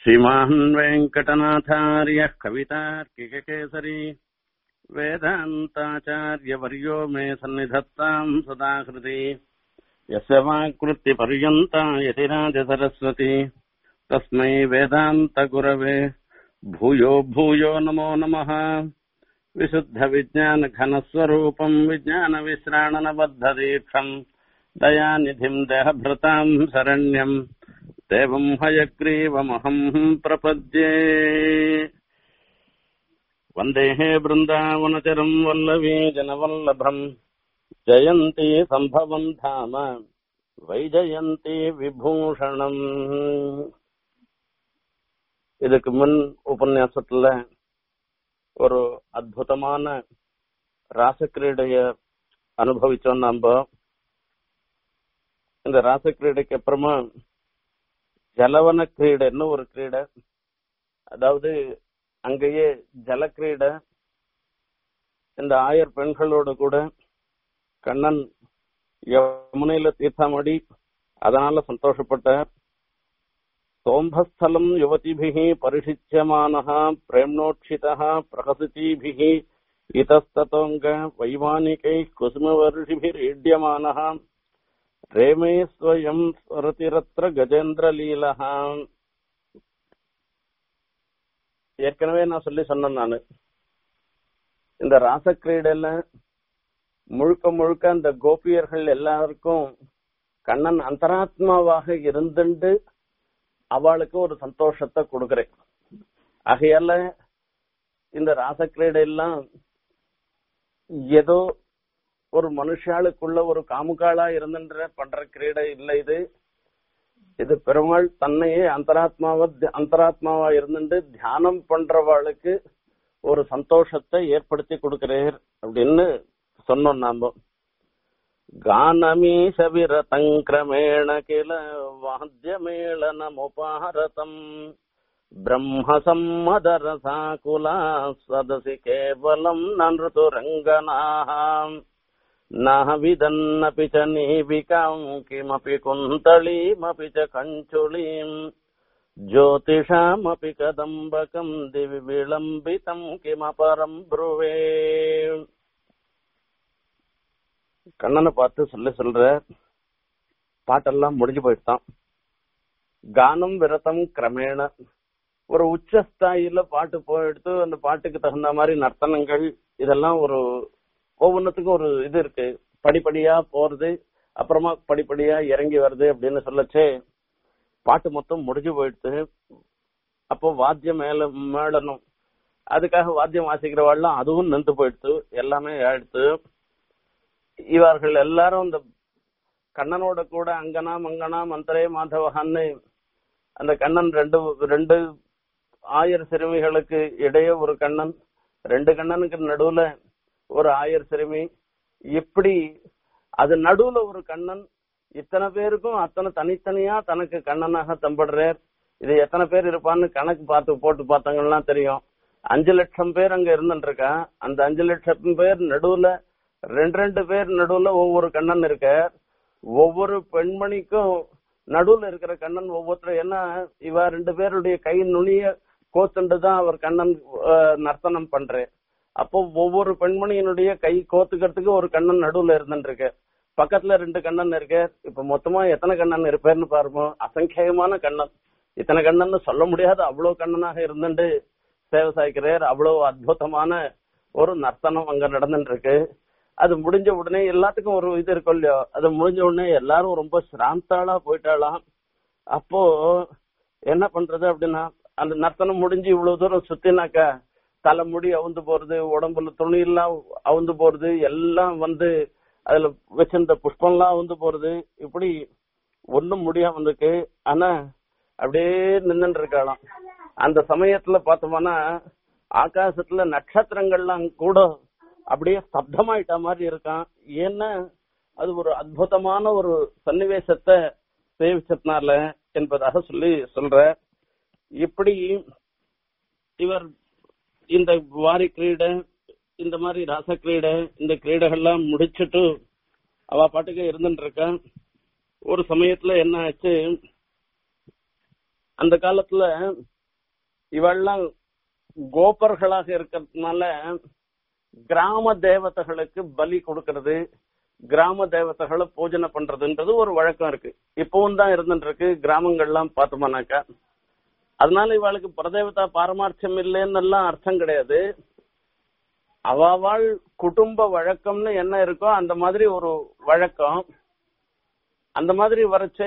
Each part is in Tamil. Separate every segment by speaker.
Speaker 1: श्रीमान् वेङ्कटनाथार्यः कवितार्किककेसरी वेदान्ताचार्यवर्यो मे सन्निधत्ताम् सदा हृदि यस्य वाक्वृत्तिपर्यन्ता यतिराजसरस्वती तस्मै वेदान्तगुरवे भूयो भूयो नमो नमः विशुद्धविज्ञानघनस्वरूपम् विज्ञानविश्राणनबद्धदीक्षम् दयानिधिम् देहभृताम् शरण्यम् देवम् हयग्रीवमहम् प्रपद्ये वन्देः बृन्दावनचरम् वल्लवी जनवल्लभम् जयन्ती सम्भवम् धाम வைஜயந்தி விபூஷணம் இதுக்கு முன் உபன்யாசத்துல ஒரு அற்புதமான ராசக்கிரீடைய அனுபவிச்சோம் நாம இந்த ராசக்கிரீடைக்கு அப்புறமா ஜலவன கிரீடைன்னு ஒரு கிரீடை அதாவது அங்கேயே ஜலக்கிரீடை இந்த ஆயர் பெண்களோட கூட கண்ணன் யமுனையில தீர்த்தமாடி அதனால சந்தோஷப்பட்டார் சோம்பஸ்தலம் யுவதிபிகி பரிஷிச்சியமானः பிரேம்னோட்சிதः பிரகசிதீபிः இतस्ततोऽङ्ग वैमानिकैः कुसुमवर्षिभिरीड्यमानः रेमे स्वयम् स्वरतिरत्र கஜேந்திரலீலः ஏற்கனவே நான் சொல்லி சொன்னேன் நானு இந்த ராசக்கிரீடையில முழுக்க முழுக்க அந்த கோபியர்கள் எல்லாருக்கும் கண்ணன் அந்தராத்மாவாக இருந்துண்டு அவளுக்கு ஒரு சந்தோஷத்தை கொடுக்கிறேன் ஆகையால இந்த ராசக்கிரீடை எல்லாம் ஏதோ ஒரு மனுஷாளுக்குள்ள ஒரு காமுகாளா இருந்துன்ற பண்ற கிரீடை இல்லை இது இது பெருமாள் தன்னையே அந்தராத்மாவ அந்தராத்மாவா இருந்துட்டு தியானம் பண்றவாளுக்கு ஒரு சந்தோஷத்தை ஏற்படுத்தி கொடுக்கிறேர் அப்படின்னு சொன்னோம் நாம கானமீச விரதங்கிரமேண கில வாத்தியமேளனமுபாரதம் பிரம்ம சம்மதரசாகுலா சதசி கேவலம் நன்றுரங்கனாம் நவிதன்னபி ச நீவிகாம் கிமபி குந்தளீமபி ச கஞ்சுளீம் ज्योतिषामपि कदम्बकम् दिवि विलम्बितम् किमपरम् ब्रुवे கண்ணனை பார்த்து சொல்ல சொல்ற பாட்டெல்லாம் முடிஞ்சு போயிட்டான் கானம் விரதம் கிரமேண ஒரு உச்சஸ்தாயில பாட்டு போயிடுத்து அந்த பாட்டுக்கு தகுந்த மாதிரி நர்த்தனங்கள் இதெல்லாம் ஒரு ஒவ்வொன்றுத்துக்கும் ஒரு இது இருக்கு படிப்படியா போறது அப்புறமா படிப்படியா இறங்கி வருது அப்படின்னு சொல்லச்சே பாட்டு மொத்தம் முடிஞ்சு போயிடுது அப்போ வாத்தியம் மேல மேளணும் அதுக்காக வாத்தியம் வாசிக்கிறவாள்லாம் அதுவும் நின்று போயிடுத்து எல்லாமே ஆயிடுத்து இவர்கள் எல்லாரும் இந்த கண்ணனோட கூட அங்கனா மங்கனா மந்தரே மாதவகான்னு அந்த கண்ணன் ரெண்டு ரெண்டு ஆயர் சிறுமிகளுக்கு இடையே ஒரு கண்ணன் ரெண்டு கண்ணனுக்கு நடுவுல ஒரு ஆயர் சிறுமி இப்படி அது நடுவுல ஒரு கண்ணன் இத்தனை பேருக்கும் அத்தனை தனித்தனியா தனக்கு கண்ணனாக தம்படுறார் இது எத்தனை பேர் இருப்பான்னு கணக்கு பார்த்து போட்டு பார்த்தாங்கன்னா தெரியும் அஞ்சு லட்சம் பேர் அங்க இருந்துருக்கா அந்த அஞ்சு லட்சம் பேர் நடுவுல ரெண்டு ரெண்டு பேர் நடுவுல ஒவ்வொரு கண்ணன் இருக்க ஒவ்வொரு பெண்மணிக்கும் நடுவுல இருக்கிற கண்ணன் ஒவ்வொருத்தரும் என்ன இவ ரெண்டு பேருடைய கை நுனிய கோத்துண்டு தான் அவர் கண்ணன் நர்த்தனம் பண்றேன் அப்போ ஒவ்வொரு பெண்மணியினுடைய கை கோத்துக்கிறதுக்கு ஒரு கண்ணன் நடுவுல இருந்துருக்கு பக்கத்துல ரெண்டு கண்ணன் இருக்கு இப்ப மொத்தமா எத்தனை கண்ணன் இருப்பேர்னு பாருங்க அசங்கேயமான கண்ணன் இத்தனை கண்ணன் சொல்ல முடியாத அவ்வளவு கண்ணனாக இருந்துட்டு சேவை சாய்க்கிறார் அவ்வளவு அற்புதமான ஒரு நர்த்தனம் அங்க நடந்துட்டு இருக்கு அது முடிஞ்ச உடனே எல்லாத்துக்கும் ஒரு இது இருக்கும் இல்லையோ அது முடிஞ்ச உடனே எல்லாரும் ரொம்ப சிராந்தாளா போயிட்டாலாம் அப்போ என்ன பண்றது அப்படின்னா அந்த நர்த்தனம் முடிஞ்சு இவ்வளவு தூரம் சுத்தினாக்கா தலைமுடி அவுந்து போறது உடம்புல துணி எல்லாம் அவுந்து போறது எல்லாம் வந்து அதுல வச்சிருந்த புஷ்பம்லாம் வந்து போறது இப்படி ஒண்ணும் முடியாம இருக்கு ஆனா அப்படியே நின்னுட்டு இருக்கலாம் அந்த சமயத்துல பார்த்தோம்னா ஆகாசத்துல நட்சத்திரங்கள்லாம் கூட அப்படியே ஸ்தப்தமாயிட்ட மாதிரி இருக்கான் ஏன்னா அது ஒரு அற்புதமான ஒரு சன்னிவேசத்தை சேவிச்சதுனால என்பதாக சொல்லி சொல்ற இப்படி இவர் இந்த வாரி கிரீடை இந்த மாதிரி ராச கிரீடை இந்த கிரீடைகள்லாம் முடிச்சிட்டு அவ பாட்டுக்கு இருந்துட்டு இருக்கா ஒரு சமயத்துல என்ன ஆச்சு அந்த காலத்துல இவெல்லாம் கோபர்களாக இருக்கிறதுனால கிராம தேவதைகளுக்கு பலி கொடுக்கறது கிராம தேவதைகளை பூஜனை பண்றதுன்றது ஒரு வழக்கம் இருக்கு இப்பவும் தான் இருந்துட்டு இருக்கு கிராமங்கள்லாம் பார்த்தோம்னாக்கா அதனால இவளுக்கு பிரதேவதா பாரமார்த்தியம் இல்லைன்னு எல்லாம் அர்த்தம் கிடையாது அவாவாள் குடும்ப வழக்கம்னு என்ன இருக்கோ அந்த மாதிரி ஒரு வழக்கம் அந்த மாதிரி வரைச்சே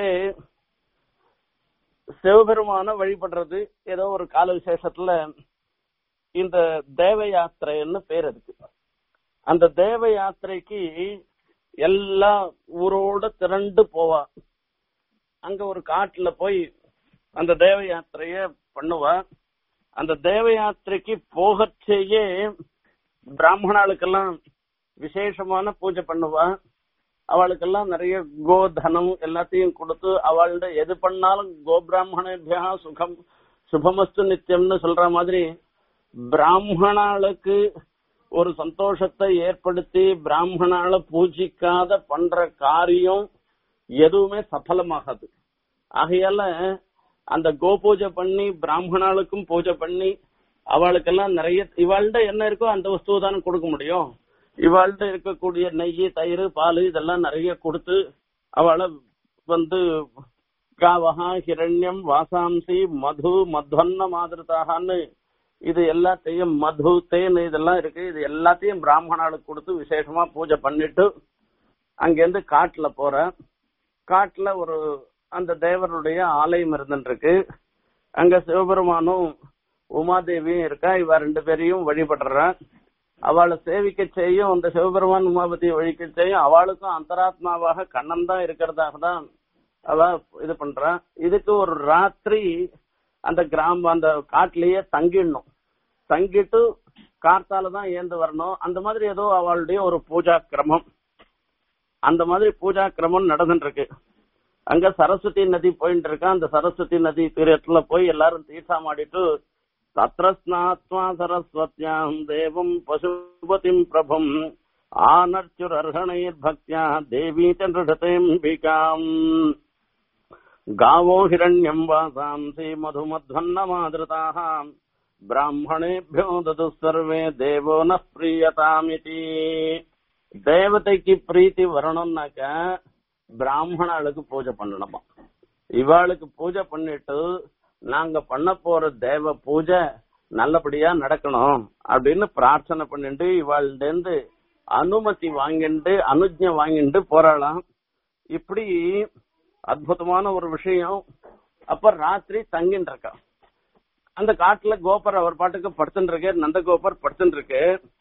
Speaker 1: சிவபெருமான வழிபடுறது ஏதோ ஒரு கால விசேஷத்துல இந்த தேவ யாத்திரைன்னு பேர் அதுக்கு அந்த தேவ யாத்திரைக்கு எல்லா ஊரோட திரண்டு போவா அங்க ஒரு காட்டுல போய் அந்த தேவ யாத்திரைய பண்ணுவா அந்த தேவ யாத்திரைக்கு போகச்சேயே பிராமணாளுக்கெல்லாம் விசேஷமான பூஜை பண்ணுவா அவளுக்கெல்லாம் நிறைய கோதனம் எல்லாத்தையும் கொடுத்து அவள்கிட்ட எது பண்ணாலும் கோபிராமணேபியா சுகம் சுபமஸ்து நித்தியம்னு சொல்ற மாதிரி பிராமணாளுக்கு ஒரு சந்தோஷத்தை ஏற்படுத்தி பிராமணால பூஜிக்காத பண்ற காரியம் எதுவுமே சஃலமாகாது ஆகையால அந்த கோ பூஜை பண்ணி பிராமணாளுக்கும் பூஜை பண்ணி அவளுக்கெல்லாம் நிறைய இவாள்கிட்ட என்ன இருக்கோ அந்த வஸ்துவை தானே கொடுக்க முடியும் இவாள்கிட்ட இருக்கக்கூடிய நெய் தயிர் பால் இதெல்லாம் நிறைய கொடுத்து அவளை வந்து காவகா ஹிரண்யம் வாசாம்சி மது மத்வன்ன மாதிரதாகன்னு இது எல்லாத்தையும் மது தேன் இதெல்லாம் இருக்கு இது எல்லாத்தையும் பிராமணாளுக்கு கொடுத்து விசேஷமா பூஜை பண்ணிட்டு அங்கேருந்து காட்டுல போற காட்டுல ஒரு அந்த தேவருடைய ஆலயம் இருந்துருக்கு அங்க சிவபெருமானும் உமாதேவியும் இருக்கா இவ ரெண்டு பேரையும் வழிபடுறா அவளை சேவிக்க செய்யும் அந்த சிவபெருமான் உமாபதியை வழிக்க செய்யும் அவளுக்கும் அந்தராத்மாவாக கண்ணன் தான் இருக்கிறதாக தான் அவ இது பண்றா இதுக்கு ஒரு ராத்திரி அந்த கிராமம் அந்த காட்டுலயே தங்கிடணும் தங்கிட்டு கார்த்தால தான் ஏந்து வரணும் அந்த மாதிரி ஏதோ அவளுடைய ஒரு பூஜா கிரமம் அந்த மாதிரி பூஜா கிரமம் நடந்துட்டு இருக்கு அங்க சரஸ்வதி நதி போயிட்டு இருக்கா அந்த சரஸ்வதி நதி தீரத்துல போய் எல்லாரும் தீர்த்தமாடிட்டு தத்ர ஸ்நாத்வா சரஸ்வத்யாம் தேவம் பசுபதிம் பிரபம் ஆனர்ச்சுரர்ஹணைர் பக்தியா தேவி சந்திரதேம்பிகாம் गावो हिरण्यम् वासांसि मधुमध्वन्नमादृताः ब्राह्मणेभ्यो ददुः सर्वे देवो न प्रीयतामिति தேவதைக்கு பிரீத்தி வரணும்னாக்க பிராமணாளுக்கு பூஜை பண்ணணுமா இவாளுக்கு பூஜை பண்ணிட்டு நாங்க பண்ண போற தேவ பூஜை நல்லபடியா நடக்கணும் அப்படின்னு பிரார்த்தனை பண்ணிட்டு இவாள்டேந்து அனுமதி வாங்கிட்டு அனுஜ்ஞை வாங்கிட்டு போறாளாம் இப்படி அற்புதமான ஒரு விஷயம் அப்ப ராத்திரி தங்கின்னு இருக்கா அந்த காட்டுல கோபர் அவர் பாட்டுக்கு படுத்துட்டு இருக்கு நந்த கோபர் படுத்துட்டு இருக்கு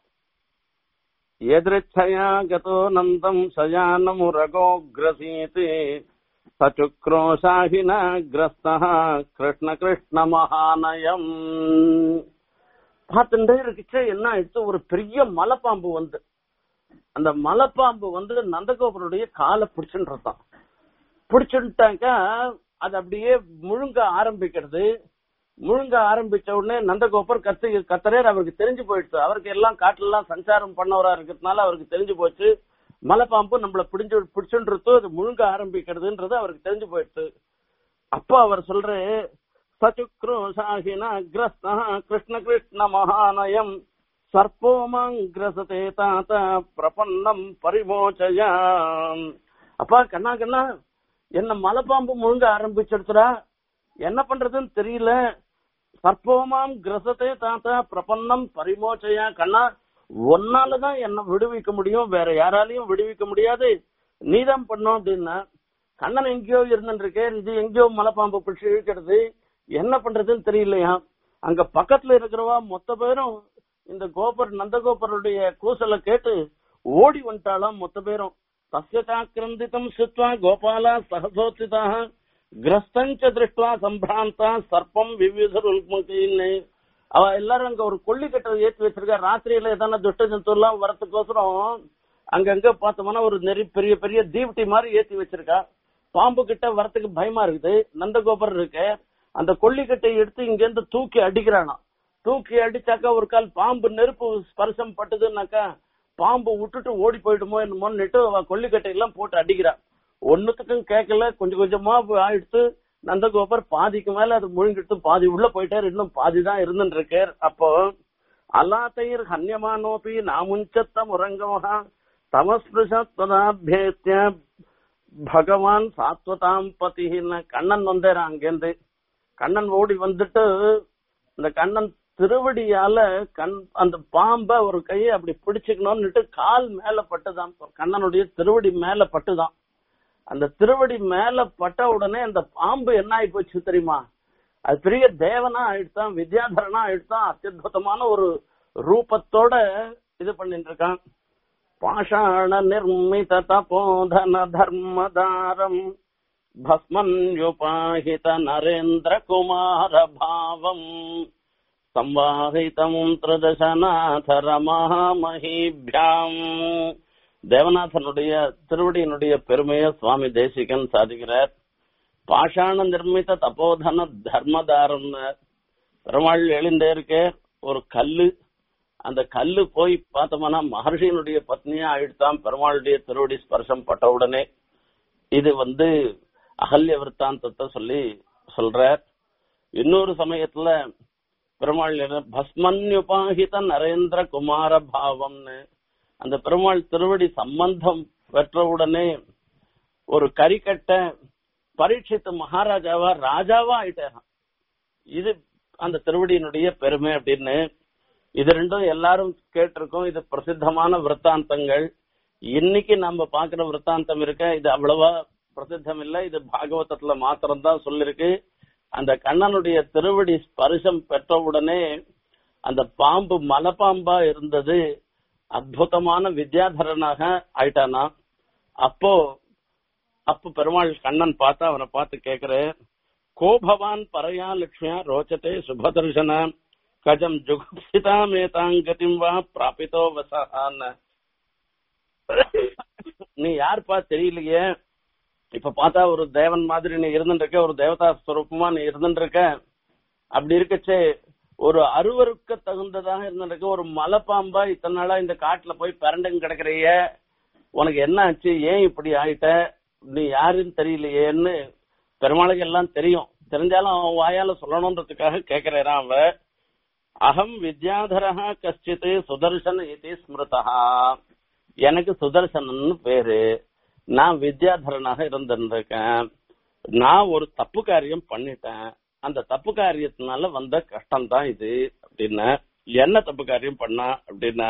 Speaker 1: எதிர்ச்சயா கதோ நந்தம் சயானமுரகோக்ரசீத் சச்சுக்ரோஷாஹின கிரஸ்தா கிருஷ்ண கிருஷ்ண மகானயம் பார்த்துட்டே இருக்குச்சே என்ன ஆயிடுச்சு ஒரு பெரிய மலைப்பாம்பு வந்து அந்த மலைப்பாம்பு வந்து நந்தகோபருடைய காலை பிடிச்சுன்றதான் பிடிச்சுட்டாக்கா அது அப்படியே முழுங்க ஆரம்பிக்கிறது முழுங்க ஆரம்பிச்ச உடனே நந்தகோபர் கத்து கத்தரேர் அவருக்கு தெரிஞ்சு போயிடுச்சு அவருக்கு எல்லாம் காட்டுல எல்லாம் சஞ்சாரம் பண்ணவரா இருக்கிறதுனால அவருக்கு தெரிஞ்சு போச்சு மலைப்பாம்பு நம்மள பிடிஞ்சு பிடிச்சுன்றது அது முழுங்க ஆரம்பிக்கிறதுன்றது அவருக்கு தெரிஞ்சு போயிடுச்சு அப்ப அவர் சொல்ற சச்சுக்ரோஷாகின கிரஸ்த கிருஷ்ண கிருஷ்ண மகானயம் சர்ப்போமாங்கிரசதே தாத்த பிரபன்னம் பரிமோச்சயாம் அப்பா கண்ணா கண்ணா என்ன மலைப்பாம்பு முழுங்க ஆரம்பிச்சிடுச்சுடா என்ன பண்றதுன்னு தெரியல சர்ப்போமாம் கிரசத்தை தாத்தா பிரபன்னம் பரிமோச்சையா கண்ணா ஒன்னாலதான் என்ன விடுவிக்க முடியும் வேற யாராலையும் விடுவிக்க முடியாது நீதான் பண்ணும் அப்படின்னா கண்ணன் எங்கேயோ இருந்துட்டு இருக்கேன் இது எங்கேயோ மலைப்பாம்பு பிடிச்சி இழுக்கிறது என்ன பண்றதுன்னு தெரியலையா அங்க பக்கத்துல இருக்கிறவா மொத்த பேரும் இந்த கோபர் நந்தகோபருடைய கூசலை கேட்டு ஓடி வந்துட்டாளாம் மொத்த பேரும் தஸ்ய சாக்கிரந்திதம் சுத்வா கோபாலா சகசோத்திதாக கிரஸ்தஞ்ச திருஷ்டுவா சம்பிராந்தா சர்ப்பம் விவிதருன்னு அவ எல்லாரும் அங்க ஒரு கொல்லிக்கட்டை ஏத்தி வச்சிருக்கா ராத்திரியில எதனா துஷ்ட ஜந்து எல்லாம் வரத்துக்கோசரம் அங்கங்க பார்த்தோம்னா ஒரு நெறி பெரிய பெரிய தீப்டி மாதிரி ஏத்தி வச்சிருக்கா பாம்பு கிட்ட வரத்துக்கு பயமா இருக்குது நந்தகோபுரம் இருக்கு அந்த கொல்லிக்கட்டையை எடுத்து இங்க இருந்து தூக்கி அடிக்கிறானா தூக்கி அடிச்சாக்கா ஒரு கால் பாம்பு நெருப்பு ஸ்பர்சம் பட்டுதுன்னாக்கா பாம்பு விட்டுட்டு ஓடி போயிடுமோ என்னமோன்னுட்டு அவ கொல்லிக்கட்டை எல்லாம் போட்டு அடிக்கிறா ஒன்னுத்துக்கும் கேட்கல கொஞ்சம் கொஞ்சமா ஆயிடுத்து நந்தகோபர் பாதிக்கு மேல அது முழுங்கிட்டு பாதி உள்ள போயிட்டாரு இன்னும் பாதி தான் இருந்துட்டு இருக்கார் அப்போ அல்லாத்தையர் ஹன்யமானோபி நாமுஞ்சத்த முரங்கமகா தமஸ்பிருஷத்வதாபியேத்திய பகவான் சாத்வதாம் பதின்னு கண்ணன் வந்தாரு அங்கேருந்து கண்ணன் ஓடி வந்துட்டு இந்த கண்ணன் திருவடியால கண் அந்த பாம்ப ஒரு கையை அப்படி பிடிச்சுக்கணும்னுட்டு கால் மேல பட்டுதான் கண்ணனுடைய திருவடி மேல பட்டுதான் அந்த திருவடி மேல பட்ட உடனே அந்த பாம்பு என்ன ஆகி போச்சு தெரியுமா அது பெரிய தேவனா ஆயிடுத்தான் வித்யாதரனா ஆயிடுத்தான் அத்தியுதமான ஒரு ரூபத்தோட இது பண்ணிட்டு இருக்கான் பாஷாண நிர்மித தபோதன தர்மதாரம் பஸ்மன்யுபாஹித நரேந்திர குமார பாவம் சம்வாஹிதம் திரதசநாதர மகாமஹிபியாம் தேவநாதனுடைய திருவடியினுடைய பெருமையை சுவாமி தேசிகன் சாதிக்கிறார் பாஷாண நிர்மித தபோதன தர்மதாரம்னு பெருமாள் எழுந்தே இருக்க ஒரு கல்லு அந்த கல்லு போய் பார்த்தோம்னா மகர்ஷியினுடைய பத்னியா ஆயிடுத்தான் பெருமாளுடைய திருவடி ஸ்பர்சம் பட்ட உடனே இது வந்து அகல்ய விற்த்தாந்தத்தை சொல்லி சொல்றார் இன்னொரு சமயத்துல பெருமாள் பஸ்மன்யுபாகித நரேந்திர குமார பாவம்னு அந்த பெருமாள் திருவடி சம்பந்தம் பெற்றவுடனே ஒரு கரிக்கட்டை பரீட்சித்து மகாராஜாவா ராஜாவா ஆயிட்டாராம் இது அந்த திருவடியினுடைய பெருமை அப்படின்னு இது ரெண்டும் எல்லாரும் கேட்டிருக்கோம் இது பிரசித்தமான விற்த்தாந்தங்கள் இன்னைக்கு நம்ம பாக்குற விற்த்தாந்தம் இருக்க இது அவ்வளவா பிரசித்தம் இல்ல இது பாகவதத்துல மாத்திரம்தான் சொல்லிருக்கு அந்த கண்ணனுடைய திருவடி ஸ்பர்சம் பெற்றவுடனே அந்த பாம்பு மலைப்பாம்பா இருந்தது அற்புதமான வித்யாதரனாக ஆயிட்டானா அப்போ அப்ப பெருமாள் கண்ணன் பார்த்தா அவனை பார்த்து கேக்குற கோபவான் பரையா லட்சுமியா ரோச்சதே சுபதர்சன கஜம் ஜுகுப்சிதாமேதாங்கதிம் வா பிராபிதோ வசகான் நீ யாருப்பா தெரியலையே இப்ப பார்த்தா ஒரு தேவன் மாதிரி நீ இருந்துட்டு இருக்க ஒரு தேவதா ஸ்வரூபமா நீ இருந்துட்டு இருக்க அப்படி இருக்கச்சே ஒரு அருவருக்க தகுந்ததாக இருந்திருக்க ஒரு மலைப்பாம்பா இத்தனை நாளா இந்த காட்டுல போய் பிறண்டுங்க கிடக்குறைய உனக்கு என்ன ஆச்சு ஏன் இப்படி ஆயிட்ட நீ யாருன்னு தெரியலையேன்னு பெருமாளுக்கு எல்லாம் தெரியும் தெரிஞ்சாலும் அவன் வாயால சொல்லணும்ன்றதுக்காக கேக்குறான் அவ அகம் வித்யாதரா கஷ்டித்து சுதர்சன் இது ஸ்மிருதா எனக்கு சுதர்சனன்னு பேரு நான் வித்யாதரனாக இருந்திருக்கேன் நான் ஒரு தப்பு காரியம் பண்ணிட்டேன் அந்த தப்பு காரியத்தினால வந்த கஷ்டம் தான் இது அப்படின்னா என்ன தப்பு காரியம் பண்ணா அப்படின்னா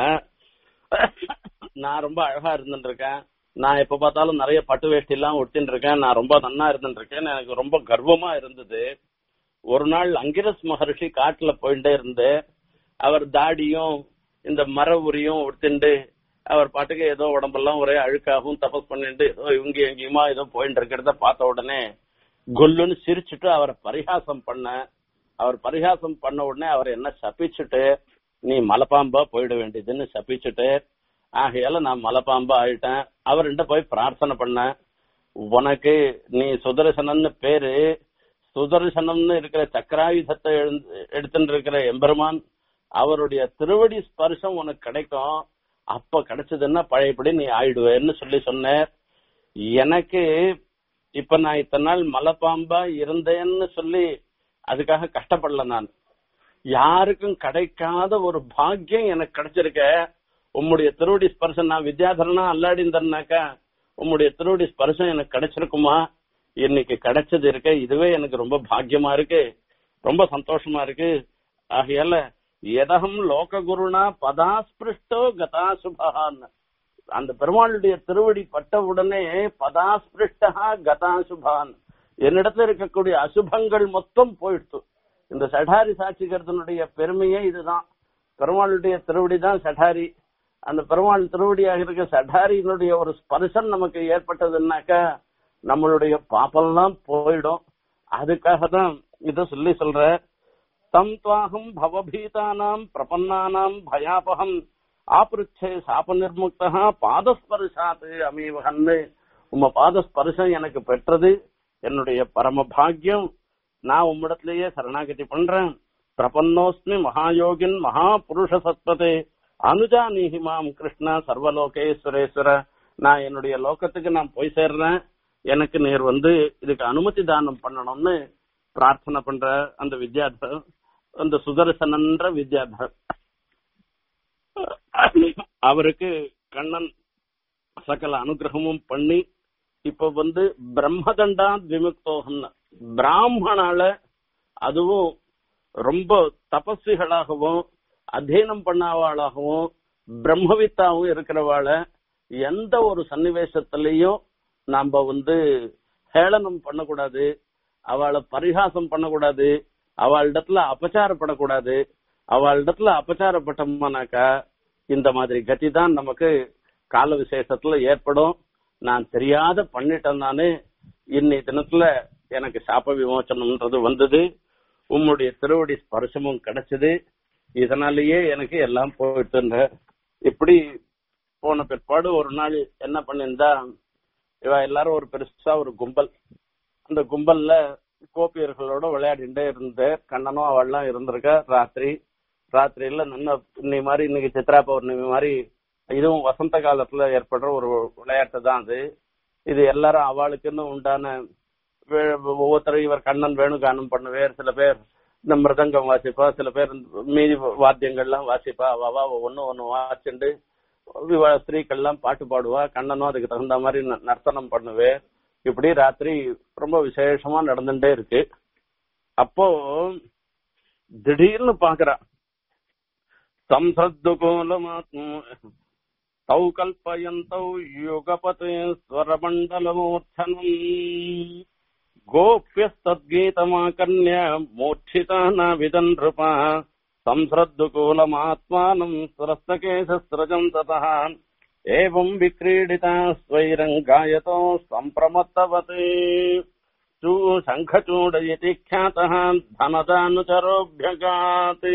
Speaker 1: நான் ரொம்ப அழகா இருந்துட்டு இருக்கேன் நான் எப்ப பார்த்தாலும் நிறைய பட்டு வேஷ்டி எல்லாம் உடுத்தின்னு இருக்கேன் நான் ரொம்ப நன்னா இருந்துட்டு இருக்கேன் எனக்கு ரொம்ப கர்வமா இருந்தது ஒரு நாள் அங்கிரஸ் மகர்ஷி காட்டுல போயிட்டே இருந்து அவர் தாடியும் இந்த மர உரியும் உடுத்திண்டு அவர் பாட்டுக்கு ஏதோ உடம்பெல்லாம் ஒரே அழுக்காகவும் தபஸ் பண்ணிட்டு ஏதோ இவங்க எங்கேயுமா ஏதோ போயிட்டு இருக்கிறத பார்த்த உடனே கொல்லுன்னு சிரிச்சுட்டு அவரை பரிகாசம் பண்ண அவர் பரிகாசம் பண்ண உடனே அவர் என்ன சபிச்சுட்டு நீ மலைப்பாம்பா போயிட வேண்டியதுன்னு சபிச்சுட்டு ஆகையால நான் மலைப்பாம்பா ஆயிட்டேன் அவர்கிட்ட போய் பிரார்த்தனை பண்ணேன் உனக்கு நீ சுதர்சனன்னு பேரு சுதர்சனம்னு இருக்கிற சக்கராயுதத்தை எடுத்துட்டு இருக்கிற எம்பெருமான் அவருடைய திருவடி ஸ்பர்சம் உனக்கு கிடைக்கும் அப்ப கிடைச்சதுன்னா பழையபடி நீ ஆயிடுவேன்னு சொல்லி சொன்ன எனக்கு இப்ப நான் இத்தனை நாள் மலைப்பாம்பா இருந்தேன்னு சொல்லி அதுக்காக கஷ்டப்படல நான் யாருக்கும் கிடைக்காத ஒரு பாக்கியம் எனக்கு கிடைச்சிருக்க உம்முடைய திருவடி ஸ்பர்சம் நான் வித்யாதரனா அல்லாடி இருந்தேன்னாக்கா உம்முடைய திருவடி ஸ்பர்சம் எனக்கு கிடைச்சிருக்குமா இன்னைக்கு கிடைச்சது இருக்க இதுவே எனக்கு ரொம்ப பாக்கியமா இருக்கு ரொம்ப சந்தோஷமா இருக்கு ஆகையால எதகம் லோக குருனா பதாஸ்பிருஷ்டோ கதாசுபான்னு அந்த பெருமாளுடைய திருவடி பட்ட உடனே பதாஸ்பிருஷ்டா கதாசுபான் என்னிடத்துல இருக்கக்கூடிய அசுபங்கள் மொத்தம் போயிடுத்து இந்த சடாரி சாட்சிகரத்தினுடைய பெருமையே இதுதான் பெருமாளுடைய திருவடி தான் சடாரி அந்த பெருமாள் திருவடியாக இருக்க சடாரியினுடைய ஒரு ஸ்பர்சம் நமக்கு ஏற்பட்டதுன்னாக்கா நம்மளுடைய பாப்பெல்லாம் போயிடும் அதுக்காக தான் இத சொல்லி சொல்ற தம் துவாகம் பவபீதானாம் பிரபன்னானாம் பயாபகம் ஆபிருச்சே சாப நிர்முக்தா பாதஸ்பர்ஷாத்து அமீவகன்னு உம்ம பாதஸ்பர்ஷம் எனக்கு பெற்றது என்னுடைய பரம பாக்கியம் நான் உம்மிடத்திலேயே சரணாகதி பண்றேன் பிரபன்னோஸ்மி மகாயோகின் மகாபுருஷ சத்வதே அனுஜானீஹி மாம் கிருஷ்ண சர்வலோகேஸ்வரேஸ்வர நான் என்னுடைய லோகத்துக்கு நான் போய் சேர்றேன் எனக்கு நேர் வந்து இதுக்கு அனுமதி தானம் பண்ணணும்னு பிரார்த்தனை பண்ற அந்த வித்யாதர் அந்த சுதர்சனன்ற வித்யாதர் அவருக்கு கண்ணன் சகல அனுகிரகமும் பண்ணி இப்ப வந்து பிரம்மதண்டா விமுக்தோகன் பிராமணால அதுவும் ரொம்ப தபஸ்விகளாகவும் அத்தியனம் பண்ணாவாளாகவும் பிரம்மவித்தாவும் இருக்கிறவாள எந்த ஒரு சன்னிவேசத்திலையும் நாம வந்து ஹேளனம் பண்ணக்கூடாது அவளை பரிகாசம் பண்ணக்கூடாது அவளிடத்துல அபச்சாரப்படக்கூடாது அவளிடத்துல அபச்சாரப்பட்டோம்னாக்கா இந்த மாதிரி கதி தான் நமக்கு கால விசேஷத்துல ஏற்படும் நான் தெரியாத பண்ணிட்டேன் நானு இன்னை தினத்துல எனக்கு சாப விமோச்சனம்ன்றது வந்தது உம்முடைய திருவடி ஸ்பர்சமும் கிடைச்சது இதனாலேயே எனக்கு எல்லாம் போயிட்டுன்ற இப்படி போன பிற்பாடு ஒரு நாள் என்ன பண்ணிருந்தா இவ எல்லாரும் ஒரு பெருசா ஒரு கும்பல் அந்த கும்பல்ல கோபியர்களோட விளையாடிட்டே இருந்த கண்ணனும் அவள்லாம் இருந்திருக்கா ராத்திரி ராத்திரியில நல்ல இன்னைக்கு மாதிரி இன்னைக்கு சித்ரா பௌர்ணமி மாதிரி இதுவும் வசந்த காலத்துல ஏற்படுற ஒரு விளையாட்டு தான் அது இது எல்லாரும் அவளுக்குன்னு உண்டான வே- ஒவ்வொருத்தரும் இவர் கண்ணன் வேணுகானம் பண்ணுவேர் சில பேர் இந்த மிருதங்கம் வாசிப்பா சில பேர் மீதி வாத்தியங்கள்லாம் வாசிப்பா அவ ஒன்னு ஒன்னு வாசிண்டு இவ ஸ்திரீக்கள்லாம் பாட்டு பாடுவா கண்ணனும் அதுக்கு தகுந்த மாதிரி ந- நர்த்தனம் பண்ணுவேன் இப்படி ராத்திரி ரொம்ப விசேஷமா நடந்துட்டே இருக்கு அப்போ திடீர்னு பாக்குறா சம்சத்துகூலமாத்ம தௌ கல்பயந்தௌ யுகபதே ஸ்வரமண்டலமூர்த்தனம் கோபியஸ்தத்கீதமாகர்ணிய மூர்ச்சிதா நாவிதன் நிருபா संसृद्दुकूलमात्मानम् सुरस्तकेशस्रजम् ततः एवम् विक्रीडिता स्वैरङ्गायतो सम्प्रमत्तवते चू शङ्खचूड इति ख्यातः தனதானுச்சரோபியகாத்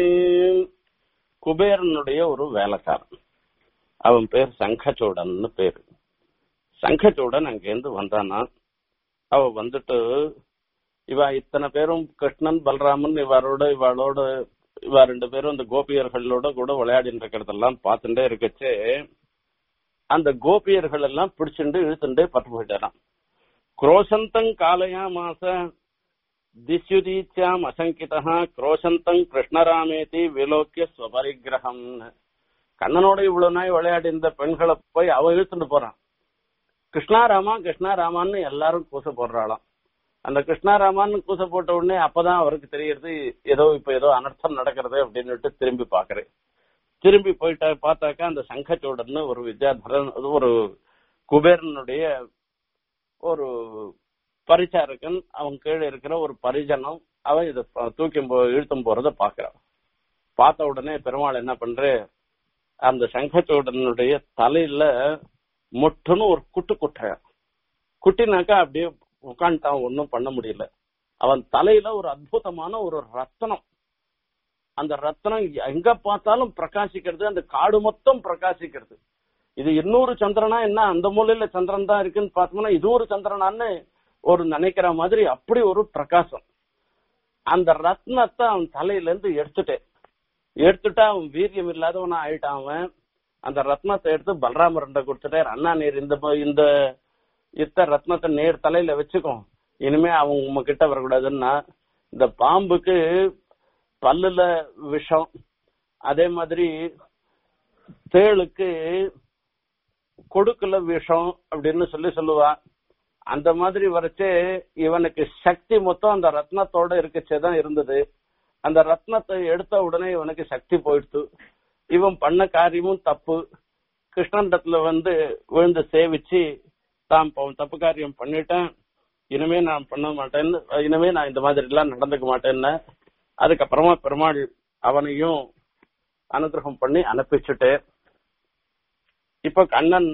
Speaker 1: குபேரனுடைய ஒரு வேலைக்காரன் அவன் பேர் சங்கச்சூடன்னு பேரு சங்கச்சூடன் அங்கேருந்து வந்தானா அவ வந்துட்டு இவ இத்தனை பேரும் கிருஷ்ணன் பலராமன் இவரோட இவளோட இவ ரெண்டு பேரும் இந்த கோபியர்களோட கூட விளையாடிட்டு இருக்கிறதெல்லாம் பார்த்துட்டே இருக்கச்சே அந்த கோபியர்கள் எல்லாம் பிடிச்சுண்டு இழுத்துட்டே பட்டு போயிட்டாராம் குரோசந்தங் காலையா மாச திஸ்யுதீச்சாம் அசங்கிதா குரோசந்தங் கிருஷ்ணராமேதி விலோக்கிய ஸ்வபரிகிரகம் கண்ணனோட இவ்வளவு நாய் விளையாடி இந்த பெண்களை போய் அவ இழுத்துட்டு போறான் கிருஷ்ணாராமா கிருஷ்ணாராமான்னு எல்லாரும் கூச போடுறாளாம் அந்த கிருஷ்ணாராமான்னு கூச போட்ட உடனே அப்பதான் அவருக்கு தெரியறது ஏதோ இப்ப ஏதோ அனர்த்தம் நடக்கிறது அப்படின்னுட்டு திரும்பி பாக்குறேன் திரும்பி போயிட்டா பார்த்தாக்கா அந்த சங்கச்சோடன்னு ஒரு வித்யாதரன் அது ஒரு குபேரனுடைய ஒரு பரிச்சாரகன் அவன் கீழே இருக்கிற ஒரு பரிஜனம் அவன் இதை ப- தூக்கி போ- இழுத்தும் போறத பாக்குறான் பார்த்த உடனே பெருமாள் என்ன பண்ற அந்த சங்கச்சோடனுடைய தலையில மொட்டுன்னு ஒரு குட்டு குட்ட குட்டினாக்கா அப்படியே உட்காந்துட்டான் ஒன்னும் பண்ண முடியல அவன் தலையில ஒரு அற்புதமான ஒரு ரத்தனம் அந்த ரத்தனம் எங்க பார்த்தாலும் பிரகாசிக்கிறது அந்த காடு மொத்தம் பிரகாசிக்கிறது இது இன்னொரு சந்திரனா என்ன அந்த மூலையில சந்திரன் தான் இருக்குன்னு பார்த்தோம்னா இது ஒரு சந்திரனான்னு ஒரு நினைக்கிற மாதிரி அப்படி ஒரு பிரகாசம் அந்த ரத்னத்தை அவன் தலையில இருந்து எடுத்துட்டேன் எடுத்துட்டா அவன் வீரியம் இல்லாதவனா ஆயிட்டான் அவன் அந்த ரத்னத்தை எடுத்து பலராமரண்ட கொடுத்துட்டார் அண்ணா நீர் இந்த ப- இந்த இத்த ரத்னத்தை நேர் தலையில வச்சுக்கோ இனிமே அவன் உங்க கிட்ட வரக்கூடாதுன்னா இந்த பாம்புக்கு பல்லுல விஷம் அதே மாதிரி தேளுக்கு கொடுக்கல விஷம் அப்படின்னு சொல்லி சொல்லுவா அந்த மாதிரி வரைச்சே இவனுக்கு சக்தி மொத்தம் அந்த ரத்னத்தோட இருக்கச்சே தான் இருந்தது அந்த ரத்னத்தை எடுத்த உடனே இவனுக்கு சக்தி போயிடுத்து இவன் பண்ண காரியமும் தப்பு கிருஷ்ணண்டத்துல வந்து விழுந்து சேவிச்சு தான் ப- தப்பு காரியம் பண்ணிட்டேன் இனிமே நான் பண்ண மாட்டேன்னு இனிமே நான் இந்த மாதிரி எல்லாம் நடந்துக்க மாட்டேன்னு அதுக்கப்புறமா பெருமாள் அவனையும் அனுகிரகம் பண்ணி அனுப்பிச்சுட்டு இப்ப கண்ணன்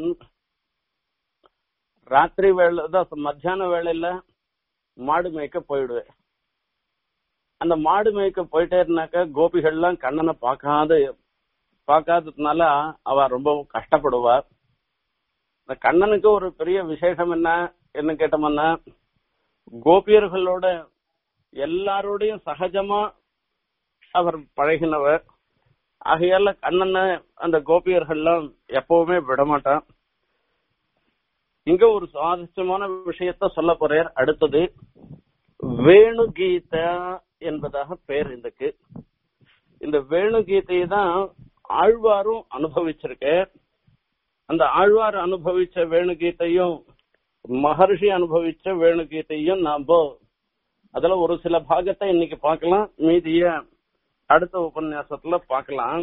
Speaker 1: ராத்திரி வேலை தான் மத்தியான வேளையில மாடு மேய்க்க போயிடுவேன் அந்த மாடு மேய்க்க போயிட்டே இருந்தாக்க கோபிகள்லாம் கண்ணனை பார்க்காத பார்க்காததுனால அவ ரொம்ப கஷ்டப்படுவா இந்த கண்ணனுக்கு ஒரு பெரிய விசேஷம் என்ன என்ன கேட்டோம்னா கோபியர்களோட எல்லாரோடையும் சகஜமா அவர் பழகினவர் ஆகையால கண்ணனை அந்த கோபியர்கள்லாம் எப்பவுமே விடமாட்டான் இங்க ஒரு சுவாரஸ்யமான விஷயத்த சொல்ல போறார் அடுத்தது வேணுகீதா என்பதாக பேர் இதுக்கு இந்த வேணுகீதையை தான் ஆழ்வாரும் அனுபவிச்சிருக்க அந்த ஆழ்வார் அனுபவிச்ச வேணுகீதையும் மகர்ஷி அனுபவிச்ச வேணுகீதையும் நாம அதுல ஒரு சில பாகத்தை இன்னைக்கு பார்க்கலாம் மீதிய அடுத்த உபன்யாசத்துல பார்க்கலாம்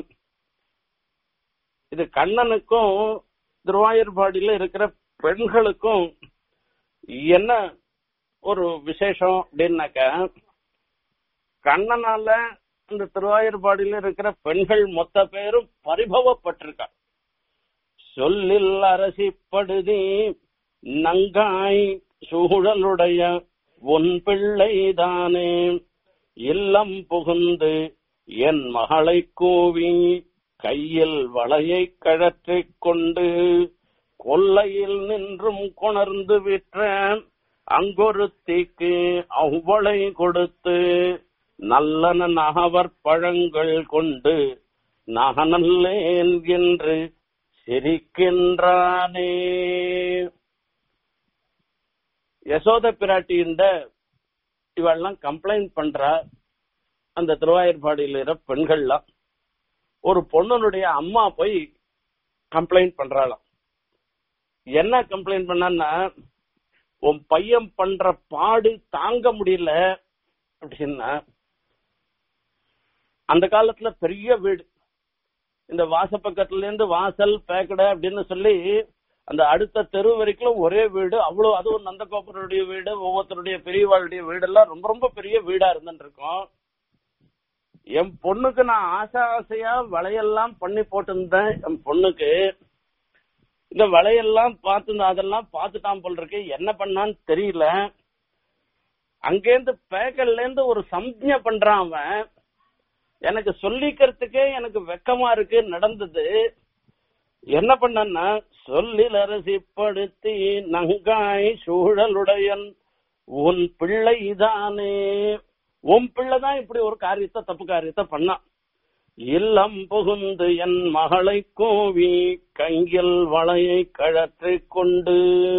Speaker 1: இது கண்ணனுக்கும் திருவாயூர்பாடியில இருக்கிற பெண்களுக்கும் என்ன ஒரு விசேஷம் அப்படின்னாக்க கண்ணனால இந்த திருவாயூர்பாடியில இருக்கிற பெண்கள் மொத்த பேரும் பரிபவப்பட்டிருக்கா சொல்லில் அரசிப்படுதி நங்காய் சூழலுடைய உன் பிள்ளைதானே இல்லம் புகுந்து என் மகளை கூவி கையில் வளையை கழற்றிக் கொண்டு கொல்லையில் நின்றும் கொணர்ந்து விற்ற அங்கொருத்திக்கு அவ்வளை கொடுத்து நல்லன நகவர் பழங்கள் கொண்டு நகனல்லேன் என்று சிரிக்கின்றானே யசோத பிராட்டி இந்த இவெல்லாம் கம்ப்ளைண்ட் பண்றா அந்த திருவாயூர்பாடியில் இருக்கிற பெண்கள்லாம் ஒரு பொண்ணுனுடைய அம்மா போய் கம்ப்ளைண்ட் பண்றாளாம் என்ன கம்ப்ளைண்ட் பண்ணான்னா உன் பையன் பண்ற பாடு தாங்க முடியல அப்படின்னா அந்த காலத்துல பெரிய வீடு இந்த வாசப்பக்கத்துல இருந்து வாசல் பேக்கடை அப்படின்னு சொல்லி அந்த அடுத்த தெரு வரைக்கும் ஒரே வீடு அவ்வளவு அதுவும் நந்தகோபுரனுடைய வீடு ஒவ்வொருத்தருடைய பெரியவாளுடைய வீடெல்லாம் ரொம்ப ரொம்ப பெரிய வீடா இருந்துட்டு இருக்கும் என் பொண்ணுக்கு நான் ஆசை ஆசையா வளையெல்லாம் பண்ணி போட்டிருந்தேன் என் பொண்ணுக்கு இந்த வளையெல்லாம் பார்த்து அதெல்லாம் பார்த்துட்டான் போல் இருக்கு என்ன பண்ணான்னு தெரியல அங்கேருந்து பேக்கல்ல இருந்து ஒரு சம்ஜை பண்றான் அவன் எனக்கு சொல்லிக்கிறதுக்கே எனக்கு வெக்கமா இருக்கு நடந்தது என்ன பண்ணன்னா சொல்லில் அரசிப்படுத்தி நங்காய் சூழலுடையன் உன் பிள்ளைதானே உன் பிள்ளைதான் இப்படி ஒரு காரியத்தை தப்பு காரியத்தை பண்ணான் இல்லம் புகுந்து என் மகளை கோவி கையில் வளையை கழற்றிக் கொண்டு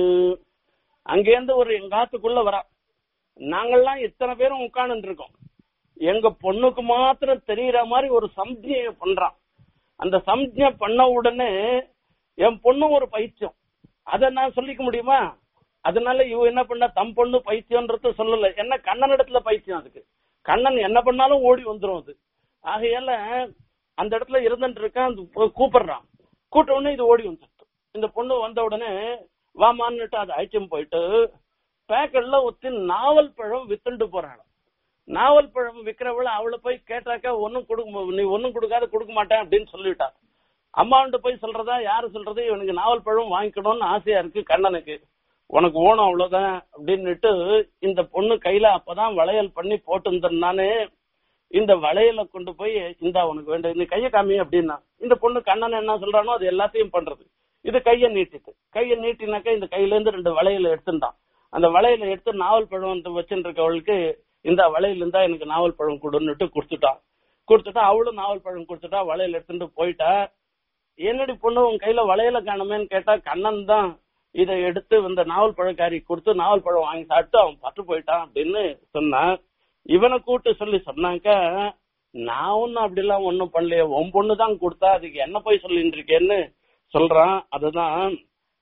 Speaker 1: அங்கேருந்து ஒரு எங்காத்துக்குள்ள வரா நாங்கெல்லாம் இத்தனை பேரும் உட்கார்ந்து இருக்கோம் எங்க பொண்ணுக்கு மாத்திரம் தெரியற மாதிரி ஒரு சம்ஜைய பண்றான் அந்த சம்ஜை பண்ண உடனே என் பொண்ணு ஒரு பைத்தியம் அத நான் சொல்லிக்க முடியுமா அதனால இவ என்ன பண்ண தம் பொண்ணு பைத்தியம்ன்றது சொல்லல என்ன கண்ணன் இடத்துல பைத்தியம் அதுக்கு கண்ணன் என்ன பண்ணாலும் ஓடி வந்துரும் அது ஆகையால அந்த இடத்துல இருந்துட்டு இருக்கான் அது கூப்பிடுறான் கூட்ட உடனே இது ஓடி வந்துட்டு இந்த பொண்ணு வந்த உடனே வாமான்னுட்டு அது ஐட்டம் போயிட்டு பேக்கெட்ல ஒத்தி நாவல் பழம் வித்துண்டு போறாள் நாவல் பழம் விக்கிறவள அவளை போய் கேட்டாக்கா ஒன்னும் கொடுக்க நீ ஒன்னும் கொடுக்காத கொடுக்க மாட்டேன் அப்படின்னு சொல்லிட்டா அம்மாவுண்டு போய் சொல்றதா யாரு சொல்றது இவனுக்கு நாவல் பழம் வாங்கிக்கணும்னு ஆசையா இருக்கு கண்ணனுக்கு உனக்கு ஓணும் அவ்வளவுதான் அப்படின்னுட்டு இந்த பொண்ணு கையில அப்பதான் வளையல் பண்ணி போட்டு இந்த வளையல கொண்டு போய் இந்த உனக்கு வேண்டிய நீ கைய காமி அப்படின்னா இந்த பொண்ணு கண்ணன் என்ன சொல்றானோ அது எல்லாத்தையும் பண்றது இது கைய நீட்டிட்டு கைய நீட்டினாக்கா இந்த கையில இருந்து ரெண்டு வளையல எடுத்துட்டான் அந்த வளையல எடுத்து நாவல் பழம் வந்து வச்சுட்டு இருக்கவளுக்கு இந்த வளையல் இருந்தா எனக்கு நாவல் பழம் கொடுன்னுட்டு கொடுத்துட்டான் கொடுத்துட்டா அவளும் நாவல் பழம் கொடுத்துட்டா வளையல் எடுத்துட்டு போயிட்டா என்னடி பொண்ணு உன் கையில வளையல காணுமேன்னு கேட்டா கண்ணன் தான் இதை எடுத்து இந்த நாவல் பழக்காரி கொடுத்து நாவல் பழம் வாங்கி சாப்பிட்டு அவன் பட்டு போயிட்டான் அப்படின்னு சொன்னான் இவனை கூட்டு சொல்லி சொன்னாக்க நான் ஒன்னும் அப்படிலாம் ஒன்னும் பண்ணலையே உன் பொண்ணு தான் கொடுத்தா அதுக்கு என்ன போய் சொல்லிட்டு இருக்கேன்னு சொல்றான் அதுதான்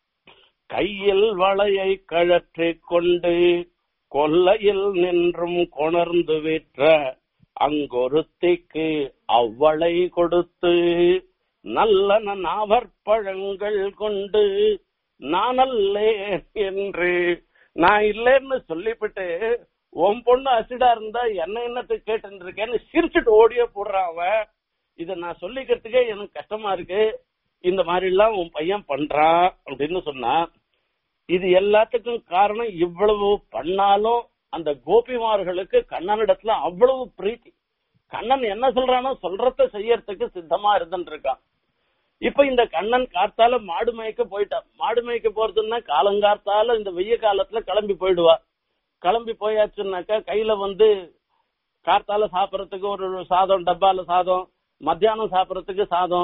Speaker 1: கையில் வளையை கழற்றி கொண்டு கொல்லையில் நின்றும் கொணர்ந்து விற்ற அங்கொருத்திக்கு அவ்வளை கொடுத்து நல்லன நாவற்பழங்கள் கொண்டு நானல்லேன் என்று நான் இல்லைன்னு சொல்லிவிட்டு உன் பொண்ணு அசிடா இருந்தா என்ன என்னத்துக்கு கேட்டு இருக்கேன்னு சிரிச்சுட்டு ஓடியே போடுறான் அவன் இத நான் சொல்லிக்கிறதுக்கே எனக்கு கஷ்டமா இருக்கு இந்த மாதிரி எல்லாம் உன் பையன் பண்றான் அப்படின்னு சொன்னா இது எல்லாத்துக்கும் காரணம் இவ்வளவு பண்ணாலும் அந்த கோபிமார்களுக்கு கண்ணனிடத்துல அவ்வளவு பிரீத்தி கண்ணன் என்ன சொல்றானோ சொல்றத செய்யறதுக்கு சித்தமா இருந்துட்டு இருக்கான் இப்ப இந்த கண்ணன் காத்தால மாடு மேய்க்க போயிட்டான் மாடு மேய்க்க போறதுன்னா காலங்காத்தால இந்த வெய்ய காலத்துல கிளம்பி போயிடுவா கிளம்பி போயாச்சுன்னாக்கா கையில வந்து காத்தால சாப்பிடறதுக்கு ஒரு சாதம் டப்பால சாதம் மத்தியானம் சாப்பிடறதுக்கு சாதம்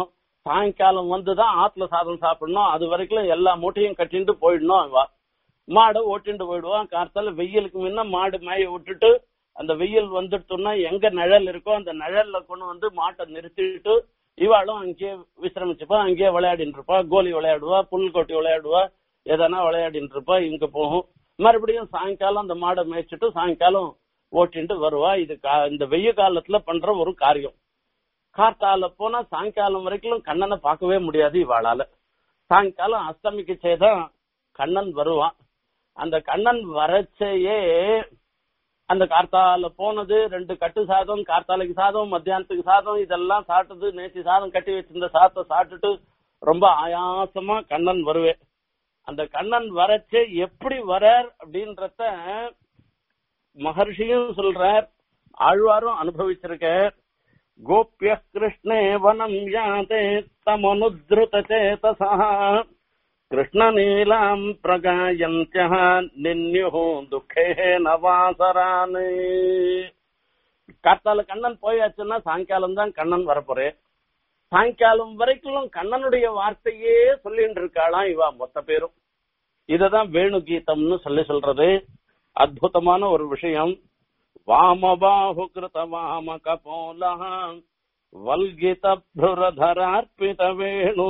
Speaker 1: சாயங்காலம் வந்துதான் ஆத்துல சாதம் சாப்பிடணும் அது வரைக்கும் எல்லா மூட்டையும் கட்டிட்டு போயிடணும் அவ மாடை ஓட்டிட்டு போயிடுவான் கார்த்தால வெயிலுக்கு முன்ன மாடு மேய விட்டுட்டு அந்த வெயில் வந்துட்டோம்னா எங்க நிழல் இருக்கோ அந்த நிழல்ல கொண்டு வந்து மாட்டை நிறுத்திட்டு இவாளும் அங்கேயே விசிரமிச்சுப்பா அங்கேயே விளையாடிட்டு இருப்பா கோலி விளையாடுவா புல் கொட்டி விளையாடுவா எதனா விளையாடிட்டு இருப்பா இங்க போகும் மறுபடியும் சாயங்காலம் அந்த மாடை மேய்ச்சிட்டு சாயங்காலம் ஓட்டிட்டு வருவா இது கா- இந்த வெய்ய காலத்துல பண்ற ஒரு காரியம் கார்த்தால போனா சாயங்காலம் வரைக்கும் கண்ணனை பார்க்கவே முடியாது இவாளால சாயங்காலம் அஸ்தமிக்கு செய்தான் கண்ணன் வருவான் அந்த கண்ணன் வரச்சையே அந்த கார்த்தால போனது ரெண்டு கட்டு சாதம் கார்த்தாலைக்கு சாதம் மத்தியானத்துக்கு சாதம் இதெல்லாம் சாப்பிட்டது நேற்று சாதம் கட்டி வச்சிருந்த சாதத்தை சாப்பிட்டுட்டு ரொம்ப ஆயாசமா கண்ணன் வருவேன் அந்த கண்ணன் வரச்சே எப்படி வரார் அப்படின்றத மகர்ஷியும் சொல்றார் ஆழ்வாரும் அனுபவிச்சிருக்கார் கோபிய கிருஷ்ணே வனம் யாதே தமனுத்ருத சேதசா கிருஷ்ண நீலாம் பிரகாயந்திய நின்யு துக்கே நவாசரான் காத்தால கண்ணன் போயாச்சுன்னா சாயங்காலம் தான் கண்ணன் வரப்போறேன் சாயங்காலம் வரைக்கும் கண்ணனுடைய வார்த்தையே சொல்லிட்டு இருக்காளாம் இவா மொத்த பேரும் இததான் வேணு கீதம்னு சொல்லி சொல்றது அற்புதமான ஒரு விஷயம் வாமபாஹு கிருத வாம கபோல வல்கித புரதரார்ப்பித வேணு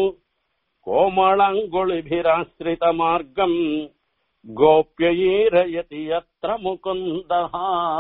Speaker 1: கோமளங்குளிபிராசிரித மார்க்கம் கோப்யீரயதி யத்ர முகுந்தः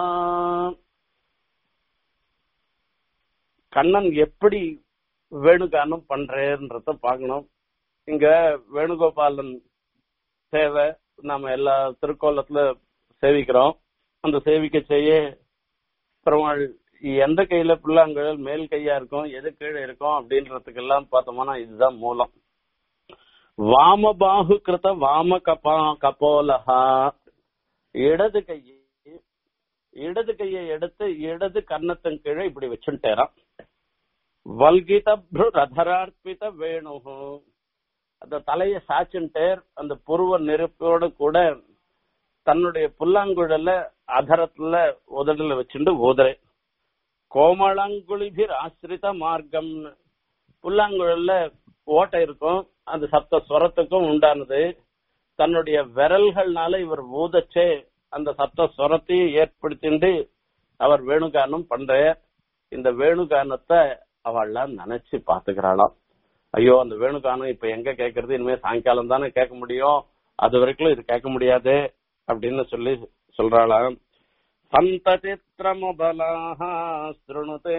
Speaker 1: கண்ணன் எப்படி வேணுகானம் பண்றேன்றத பார்க்கணும் இங்க வேணுகோபாலன் சேவை நாம எல்லா திருக்கோலத்துல சேவிக்கிறோம் அந்த சேவிக்க செய்ய பெருமாள் எந்த கையில புல்லாங்குழல் மேல் கையா இருக்கும் எது கீழே இருக்கும் அப்படின்றதுக்கு எல்லாம் பார்த்தோம்னா இதுதான் மூலம் வாமபாகு கிருத வாம கபா கபோலஹா இடது கையை இடது கையை எடுத்து இடது கன்னத்தின் கீழே இப்படி வச்சுட்டேரான் வல்கிதப்ரு ரதரார்ப்பித வேணு அந்த தலையை சாச்சுட்டேர் அந்த புருவ நெருப்போட கூட தன்னுடைய புல்லாங்குழல அதரத்துல உதடுல வச்சுட்டு ஊதுறேன் கோமளங்குளிபிர் ஆசிரித மார்க்கம் புல்லாங்குழல்ல ஓட்டை இருக்கும் அந்த சப்த ஸ்வரத்துக்கும் உண்டானது தன்னுடைய விரல்கள்னால இவர் ஊதச்சே அந்த சப்த ஸ்வரத்தையும் ஏற்படுத்திண்டு அவர் வேணுகானம் பண்றார் இந்த வேணுகானத்தை அவள்லாம் நினைச்சு பாத்துக்கிறாளாம் ஐயோ அந்த வேணுகானம் இப்ப எங்க கேக்குறது இனிமே சாயங்காலம் தானே கேட்க முடியும் அது வரைக்கும் இது கேட்க முடியாது அப்படின்னு சொல்லி சொல்றாளாம் சந்ததித்ரமபலாக ஸ்ருணுதே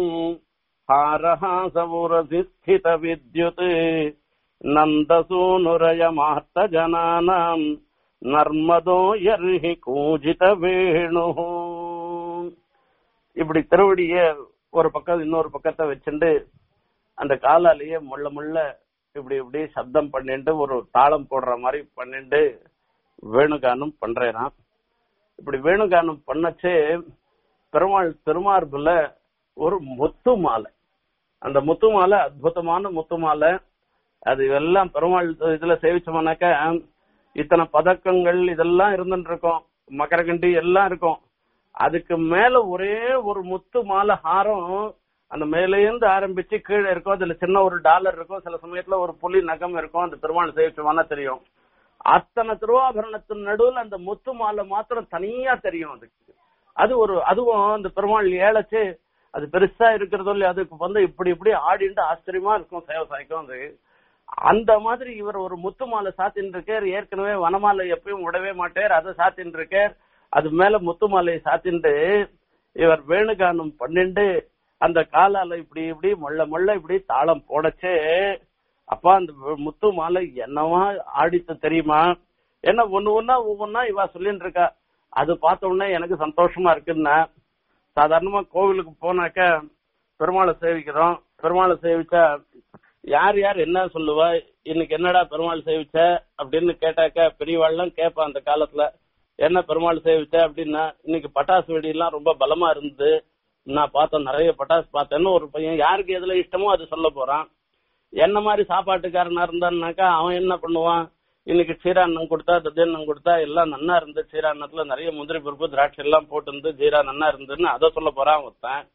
Speaker 1: ஹாரஹாசவுரசி ஸ்தித வித்யுத் நந்தசூனுரயமார்த்த ஜனானாம் நர்மதோ யர்ஹி கூஜித வேணு இப்படி திருவடிய ஒரு பக்கம் இன்னொரு பக்கத்தை வச்சுண்டு அந்த காலாலேயே முள்ள முள்ள இப்படி இப்படி சப்தம் பண்ணிட்டு ஒரு தாளம் போடுற மாதிரி பண்ணிட்டு வேணுகானம் பண்றேனா இப்படி வேணுகானம் பண்ணச்சே பெருமாள் திருமார்புல ஒரு முத்து மாலை அந்த முத்து மாலை அற்புதமான முத்து மாலை அது எல்லாம் பெருமாள் இதுல சேவிச்சோம்னாக்க இத்தனை பதக்கங்கள் இதெல்லாம் இருந்துட்டு இருக்கும் மகரகண்டி எல்லாம் இருக்கும் அதுக்கு மேல ஒரே ஒரு முத்து மாலை ஹாரம் அந்த மேலேந்து ஆரம்பிச்சு கீழே இருக்கும் அதுல சின்ன ஒரு டாலர் இருக்கும் சில சமயத்துல ஒரு புலி நகம் இருக்கும் அந்த பெருமாள் சேவிச்சோம்னா தெரியும் அத்தனை திருவாபரணத்தின் நடுவுல அந்த முத்து மாலை மாத்திரம் தனியா தெரியும் அதுக்கு அது ஒரு அதுவும் அந்த பெருமாள் ஏழைச்சு அது பெருசா இருக்கிறதோ இல்லையா அதுக்கு வந்து இப்படி இப்படி ஆடிட்டு ஆச்சரியமா இருக்கும் சேவசாய்க்கும் அது அந்த மாதிரி இவர் ஒரு முத்து மாலை சாத்தின்னு இருக்கார் ஏற்கனவே வனமாலை எப்பயும் விடவே மாட்டார் அதை சாத்தின்னு இருக்கார் அது மேல முத்து மாலையை சாத்திண்டு இவர் வேணுகானம் பண்ணிண்டு அந்த காலால இப்படி இப்படி மொள்ள மொள்ள இப்படி தாளம் போடச்சே அப்பா அந்த முத்து மாலை என்னவா ஆடித்து தெரியுமா என்ன ஒண்ணு ஒன்னா ஒவ்வொன்னா இவ சொல்லிட்டு இருக்கா அது பார்த்த உடனே எனக்கு சந்தோஷமா இருக்குன்னா சாதாரணமா கோவிலுக்கு போனாக்க பெருமாளை சேவிக்கிறோம் பெருமாளை சேவிச்சா யார் யார் என்ன சொல்லுவா இன்னைக்கு என்னடா பெருமாள் சேவிச்ச அப்படின்னு கேட்டாக்க பெரியவாள்லாம் கேட்பா அந்த காலத்துல என்ன பெருமாள் சேவிச்ச அப்படின்னா இன்னைக்கு பட்டாசு வெடி எல்லாம் ரொம்ப பலமா இருந்தது நான் பார்த்தேன் நிறைய பட்டாசு பார்த்தேன்னு ஒரு பையன் யாருக்கு எதுல இஷ்டமோ அது சொல்ல போறான் என்ன மாதிரி சாப்பாட்டுக்காரனா இருந்தான்னாக்கா அவன் என்ன பண்ணுவான் இன்னைக்கு க்ஷீராண்ணம் கொடுத்தா தத்தியன்னம் கொடுத்தா எல்லாம் நன்னா இருந்து க்ஷீராண்ணத்துல நிறைய முந்திரி பருப்பு திராட்சை எல்லாம் போட்டு இருந்து ஜீரா நன்னா இருந்துன்னு அதை சொல்ல போறான் ஒருத்தன்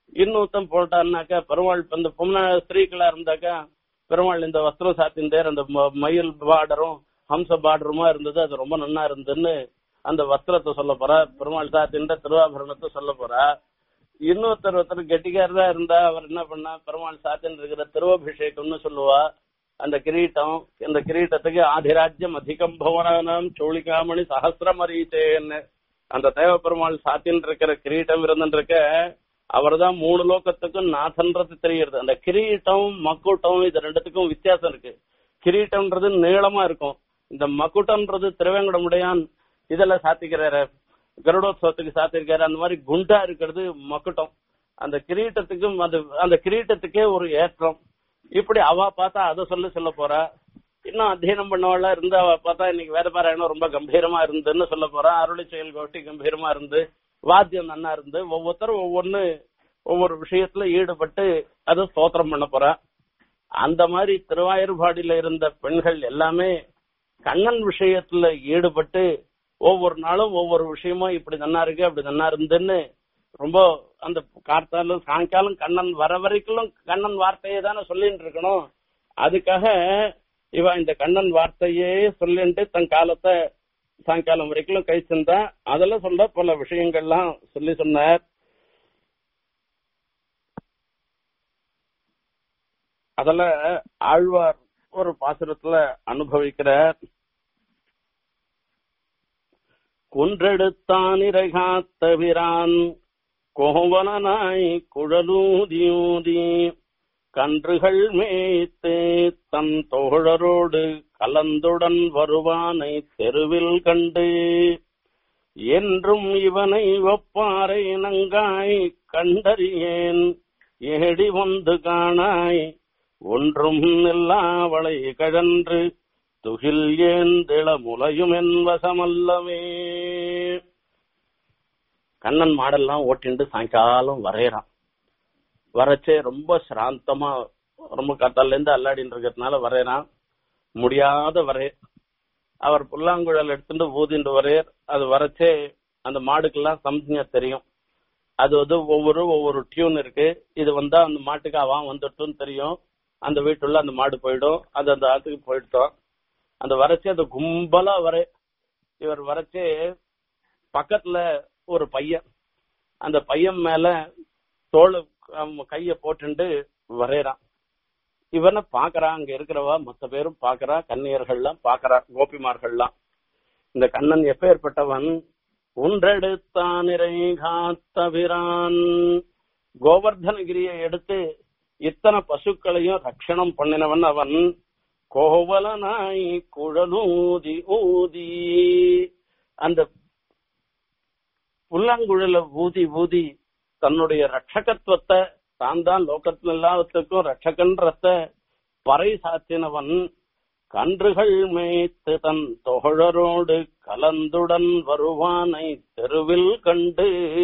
Speaker 1: இன்னொருத்தன் போட்டான்னாக்கா பெருமாள் இந்த பொம்ன ஸ்திரீகளா இருந்தாக்கா பெருமாள் இந்த வஸ்திரம் சாத்தின்றார் அந்த ம- மயில் பார்டரும் ஹம்ச பார்டருமா இருந்தது அது ரொம்ப நன்னா இருந்ததுன்னு அந்த வஸ்திரத்தை சொல்ல போறா பெருமாள் சாத்தின்ற திருவாபரணத்தை சொல்ல போறா இன்னொருத்தர் ஒருத்தர் கெட்டிக்காரதா இருந்தா அவர் என்ன பண்ணா பெருமாள் சாத்தின் இருக்கிற திருவபிஷேகம்னு சொல்லுவா அந்த கிரீட்டம் இந்த கிரீட்டத்துக்கு ஆதிராஜ்யம் அதிகம் பவனானாம் சோழிகாமணி சஹசிரமரீச்சேன்னு அந்த தேவ பெருமாள் சாத்தின் இருக்கிற கிரீட்டம் இருந்துருக்க அவர்தான் மூணு லோகத்துக்கும் நாதன்றது தெரியுது அந்த கிரீட்டம் மக்குட்டம் இது ரெண்டுத்துக்கும் வித்தியாசம் இருக்கு கிரீட்டம்ன்றது நீளமா இருக்கும் இந்த மக்குட்டம்ன்றது திருவேங்கடமுடையான் இதெல்லாம் சாத்திக்கிறாரு கருடோத்சவத்துக்கு சாத்திருக்காரு அந்த மாதிரி குண்டா இருக்கிறது மக்குட்டம் அந்த கிரீட்டத்துக்கும் அந்த அந்த கிரீட்டத்துக்கே ஒரு ஏற்றம் இப்படி அவ பார்த்தா அதை சொல்ல சொல்ல போறா இன்னும் அத்தியனம் பண்ணவளா இருந்து அவ பார்த்தா இன்னைக்கு வேத பாராயணம் ரொம்ப கம்பீரமா இருந்துன்னு சொல்ல போறா அருளி செயல் கோட்டி கம்பீரமா இருந்து வாத்தியம் நன்னா இருந்து ஒவ்வொருத்தரும் ஒவ்வொன்னு ஒவ்வொரு விஷயத்துல ஈடுபட்டு அதை ஸ்தோத்திரம் பண்ண போறா அந்த மாதிரி திருவாயூர்பாடியில இருந்த பெண்கள் எல்லாமே கண்ணன் விஷயத்துல ஈடுபட்டு ஒவ்வொரு நாளும் ஒவ்வொரு விஷயமா இப்படி நன்னா இருக்கு அப்படி நன்னா இருந்துன்னு ரொம்ப அந்த கார்த்தாலும் சாயங்காலம் கண்ணன் வர வரைக்கும் கண்ணன் வார்த்தையை தானே சொல்லிட்டு இருக்கணும் அதுக்காக இவ இந்த கண்ணன் வார்த்தையே சொல்லிட்டு தன் காலத்தை சாயங்காலம் வரைக்கும் கை சென்றா அதெல்லாம் சொல்ல பல விஷயங்கள்லாம் சொல்லி சொன்னார் அதுல ஆழ்வார் ஒரு பாசுரத்துல அனுபவிக்கிறார் குன்றெடுத்தான் இறைகாத்த பிரான் கோவலனாய் குழலூதியூதி கன்றுகள் மேய்த்து தன் தோழரோடு கலந்துடன் வருவானை தெருவில் கண்டு என்றும் இவனை ஒப்பாரை நங்காய் கண்டறியேன் ஏடி வந்து காணாய் ஒன்றும் இல்லாவளை கழன்று துகில் ஏந்திள முலையும் என் வசமல்லவே கண்ணன் மாடெல்லாம் ஓட்டிண்டு சாயங்காலம் வரையறான் வரச்சே ரொம்ப சிராந்தமா ரொம்ப கத்தால இருந்து அல்லாடின்னு இருக்கிறதுனால வரையறான் முடியாத வரைய அவர் புல்லாங்குழல் எடுத்துட்டு ஊதிண்டு வரையர் அது வரச்சே அந்த மாடுக்கெல்லாம் சம்திங்க தெரியும் அது வந்து ஒவ்வொரு ஒவ்வொரு டியூன் இருக்கு இது வந்தா அந்த மாட்டுக்கு அவன் வந்துட்டுன்னு தெரியும் அந்த வீட்டுள்ள அந்த மாடு போயிடும் அது அந்த ஆத்துக்கு போயிட்டோம் அந்த வரச்சே அந்த கும்பலா வர இவர் வரச்சே பக்கத்துல ஒரு பையன் அந்த பையன் மேல தோல் கைய போட்டுண்டு வரையறான் இவனை பாக்குறான் அங்க இருக்கிறவா மத்த பேரும் பாக்குறா கன்னியர்கள்லாம் பாக்குறா கோபிமார்கள்லாம் இந்த கண்ணன் எப்பேற்பட்டவன் ஒன்றெடுத்தானிரை காத்தபிரான் கோவர்தனகிரியை எடுத்து இத்தனை பசுக்களையும் ரட்சணம் பண்ணினவன் அவன் கோவலனாய் குழலூதி ஊதி அந்த புல்லாங்குழல ஊதி ஊதி தன்னுடைய ரட்சகத்துவத்தை தான் தான் லோகத்துல எல்லாத்துக்கும் ரட்சகன்றத பறை சாத்தினவன் கன்றுகள் மேய்த்து தன் தோழரோடு கலந்துடன் வருவானை தெருவில் கண்டு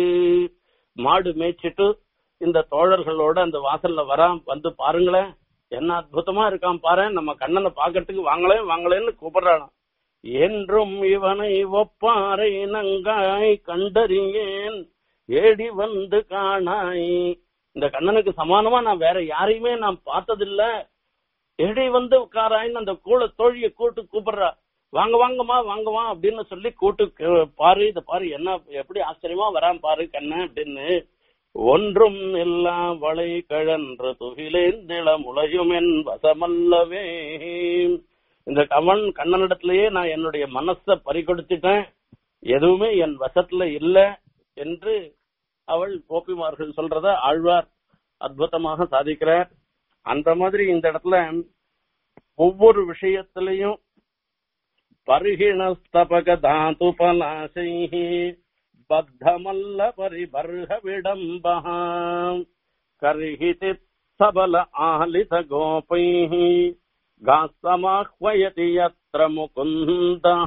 Speaker 1: மாடு மேய்ச்சிட்டு இந்த தோழர்களோட அந்த வாசல்ல வரான் வந்து பாருங்களேன் என்ன அற்புதமா இருக்கான் பாரு நம்ம கண்ணனை பாக்கிறதுக்கு வாங்களே வாங்களேன்னு கூப்பிடுறான் என்றும் இவனை ஒப்பாரை நங்காய் கண்டறியேன் ஏடி வந்து காணாய் இந்த கண்ணனுக்கு சமானமா நான் வேற யாரையுமே நான் பார்த்ததில்ல ஏடி வந்து காராயின்னு அந்த கூட தோழிய கூட்டு கூப்பிடுறா வாங்க வாங்கம்மா வாங்கம்மா அப்படின்னு சொல்லி கூட்டு கு- பாரு இத பாரு என்ன எப்படி ஆச்சரியமா வரான் பாரு கண்ணன் அப்படின்னு ஒன்றும் எல்லாம் வளை கழன்று துகிலேந்திள முளையும் என் வசமல்லவே இந்த கவன் கண்ணனிடத்திலேயே நான் என்னுடைய மனச பறிகொடுத்துட்டேன் எதுவுமே என் வசத்துல இல்ல என்று அவள் கோபிமார்கள் சொல்றத ஆழ்வார் அற்புதமாக சாதிக்கிறார் அந்த மாதிரி இந்த இடத்துல ஒவ்வொரு விஷயத்திலையும் பருகிணஸ்தபக தாது பலாசைஹி பத்தமல்ல பரிபர்ஹ விடம்பஹாம் கர்ஹிதி சபல ஆலித கோபைஹி காசமாஹ்வயதி யத்ர முகுந்தः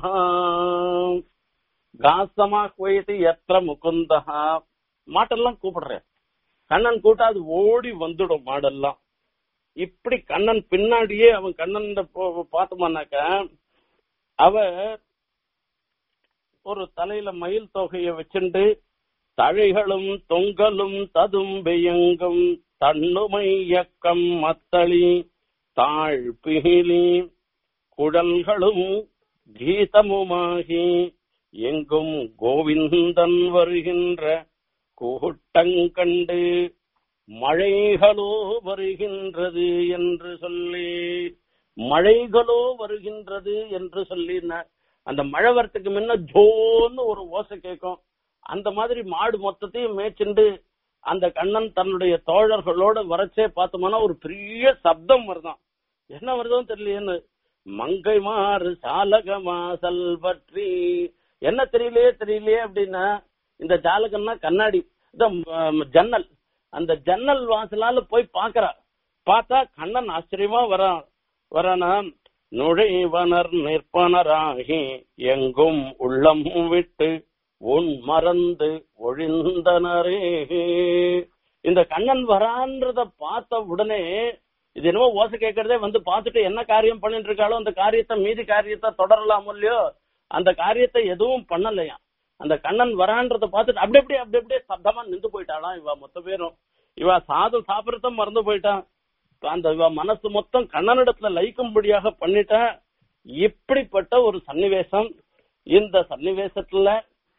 Speaker 1: காசமாஹ்வயதி யத்ர முகுந்தः மாட்டெல்லாம் கூப்பிடுறேன் கண்ணன் கூட்ட அது ஓடி வந்துடும் மாடெல்லாம் இப்படி கண்ணன் பின்னாடியே அவன் கண்ணன் பார்த்தோம்னாக்க அவ ஒரு தலையில மயில் தொகைய வச்சுண்டு தழைகளும் தொங்கலும் ததும்பெயங்கும் தன்னுமை இயக்கம் மத்தளி தாழ் பிகிலி குழல்களும் கீதமுமாகி எங்கும் கோவிந்தன் வருகின்ற கூட்டங்கண்டு மழைகளோ வருகின்றது என்று சொல்லி மழைகளோ வருகின்றது என்று சொல்லி அந்த மழை வரத்துக்கு முன்ன ஜோன்னு ஒரு ஓசை கேட்கும் அந்த மாதிரி மாடு மொத்தத்தையும் மேய்ச்சிண்டு அந்த கண்ணன் தன்னுடைய தோழர்களோட வரச்சே பார்த்தோம்னா ஒரு பெரிய சப்தம் வருதான் என்ன வருதுன்னு தெரியலையேன்னு மங்கை மாறு சாலகமா பற்றி என்ன தெரியலையே தெரியலையே அப்படின்னா இந்த ஜாலகம்னா கண்ணாடி ஜன்னல் அந்த ஜன்னல் வாசலால போய் பாக்குறா பார்த்தா கண்ணன் ஆச்சரியமா வரான் வரானா நுழைவனர் நிற்பனராகி எங்கும் உள்ளம் விட்டு உன் மறந்து ஒழிந்தனரே இந்த கண்ணன் வரான்றத பார்த்த உடனே இது என்னமோ ஓசை கேட்கறதே வந்து பார்த்துட்டு என்ன காரியம் பண்ணிட்டு இருக்காளோ அந்த காரியத்தை மீதி காரியத்தை தொடரலாம் இல்லையோ அந்த காரியத்தை எதுவும் பண்ணலையா அந்த கண்ணன் வரான்றத பார்த்துட்டு அப்படி அப்படியே அப்படி அப்படியே சப்தமா நின்று போயிட்டாளாம் இவ மொத்த பேரும் இவ சாதம் சாப்பிடறத மறந்து போயிட்டான் அந்த இவ மனசு மொத்தம் கண்ணனிடத்துல லயிக்கும்படியாக பண்ணிட்டா இப்படிப்பட்ட ஒரு சன்னிவேசம் இந்த சன்னிவேசத்துல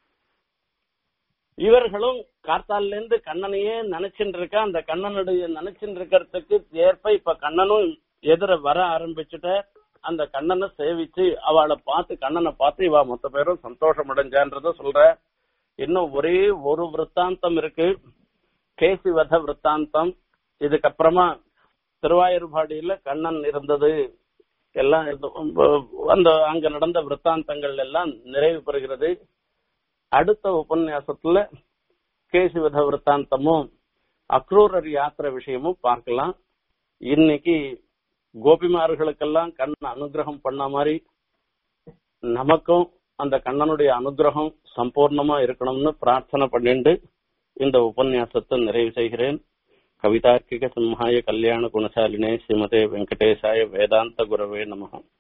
Speaker 1: இவர்களும் கார்த்தால இருந்து கண்ணனையே நினைச்சுட்டு இருக்கா அந்த கண்ணனுடைய நினைச்சுட்டு இருக்கிறதுக்கு ஏற்ப இப்ப கண்ணனும் எதிர வர ஆரம்பிச்சுட்ட அந்த கண்ணனை சேவிச்சு அவளை பார்த்து கண்ணனை பார்த்து இவ மொத்த பேரும் சந்தோஷம் அடைஞ்சான்றத சொல்ற இன்னும் ஒரே ஒரு விற்த்தாந்தம் இருக்கு கேசி வத விற்த்தாந்தம் இதுக்கப்புறமா திருவாயூர்பாடியில கண்ணன் இருந்தது எல்லாம் அந்த அங்க நடந்த விற்த்தாந்தங்கள் எல்லாம் நிறைவு பெறுகிறது அடுத்த உபன்யாசத்துல கேசிவத விற்த்தாந்தமும் அக்ரூரர் யாத்திரை விஷயமும் பார்க்கலாம் இன்னைக்கு கோபிமார்களுக்கெல்லாம் கண் அனுகிரகம் பண்ண மாதிரி நமக்கும் அந்த கண்ணனுடைய அனுகிரகம் சம்பூர்ணமா இருக்கணும்னு பிரார்த்தனை பண்ணிட்டு இந்த உபன்யாசத்தை நிறைவு செய்கிறேன் கவிதார்க்கிக சிம்ஹாய கல்யாண குணசாலினே ஸ்ரீமதே வெங்கடேசாய வேதாந்த குரவே நமகம்